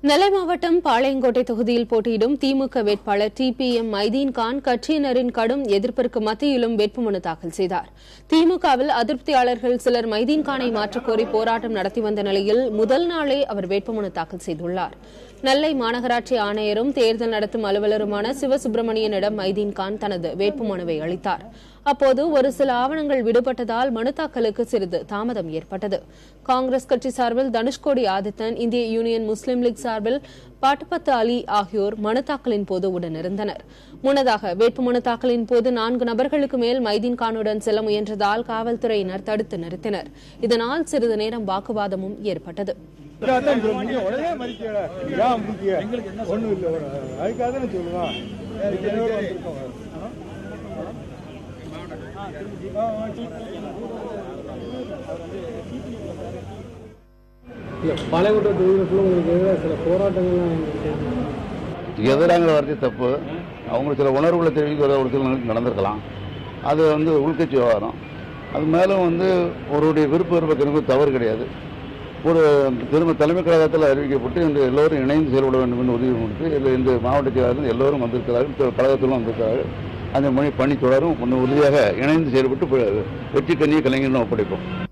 நெல்லை மாவட்டம் பாளையங்கோட்டை தொகுதியில் போட்டியிடும் திமுக வேட்பாளர் T P M Mydeen Khan கட்சியினரின் கடும் எதிர்ப்பிற்கு மத்தியிலும் வேட்புமனு தாக்கல் செய்தார் திமுகவில் அதிருப்தியாளர்கள் சிலர் மைதீன் கானை மாற்றக் கோரி போராட்டம் நடத்தி வந்த நிலையில் முதல் நாளே அவர் வேட்புமனு தாக்கல் செய்துள்ளார் நெல்லை மாநகராட்சி ஆணையரும் தேர்தல் நடத்தும் அலுவலருமான சிவசுப்பிரமணியனிடம் மைதீன் கான் தனது வேட்புமனுவை அளித்தார் அப்போது ஒரு சில ஆவணங்கள் விடுபட்டதால் மனு தாக்கலுக்கு சிறிது தாமதம் ஏற்பட்டது காங்கிரஸ் கட்சி சார்பில் தனுஷ்கோடி ஆதித்தன் இந்திய யூனியன் முஸ்லீம் லீக் சார்பில் பாட்டுப்பத்து அலி ஆகியோர் மனு தாக்கலின் போது உடனிருந்தனர் முன்னதாக வேட்புமனு தாக்கலின் போது நான்கு நபர்களுக்கு மேல் மைதீன் கானுடன் செல்ல முயன்றதால் காவல்துறையினர் தடுத்து நிறுத்தினர் இதனால் சிறிது நேரம் வாக்குவாதமும் ஏற்பட்டது அதான் சொல்லுங்க. உடனே மதிக்கல. ஏன் முக்கிய? ஒண்ணும் இல்ல. ஒரு- அதுக்காக தானே சொல்லுவான். இதுக்கு இன்னொரு வந்திருக்கோம். இல்லை பாளையங்கோட்டை தொகுதியில் உங்களுக்கு எதிராக சில போராட்டங்கள்லாம் எதிராங்கிற வார்த்தை தப்பு அவங்க சில உணர்வுகளை தெரிவிக்கிற ஒரு சில நிகழ்ச்சி நடந்திருக்கலாம் அது வந்து உள்கட்சி விவகாரம் அது மேலும் வந்து ஒருவருடைய விருப்ப விருப்பத்திற்கு தவறு கிடையாது ஒரு திரும்ப தலைமை கழகத்தில் அறிவிக்கப்பட்டு இன்று எல்லோரும் இணைந்து செயல்பட வேண்டும் என்று உறுதி கொடுத்து இதில் இந்த மாவட்ட செயலாளர்கள் எல்லோரும் வந்திருக்கிறார்கள் கழகத்திலும் வந்திருக்கிறார்கள் அந்த மொழி பணி தொடரும் ஒன்று உறுதியாக இணைந்து செயல்பட்டு வெற்றி கண்ணியை கலைஞர்கள் ஒப்படைப்போம்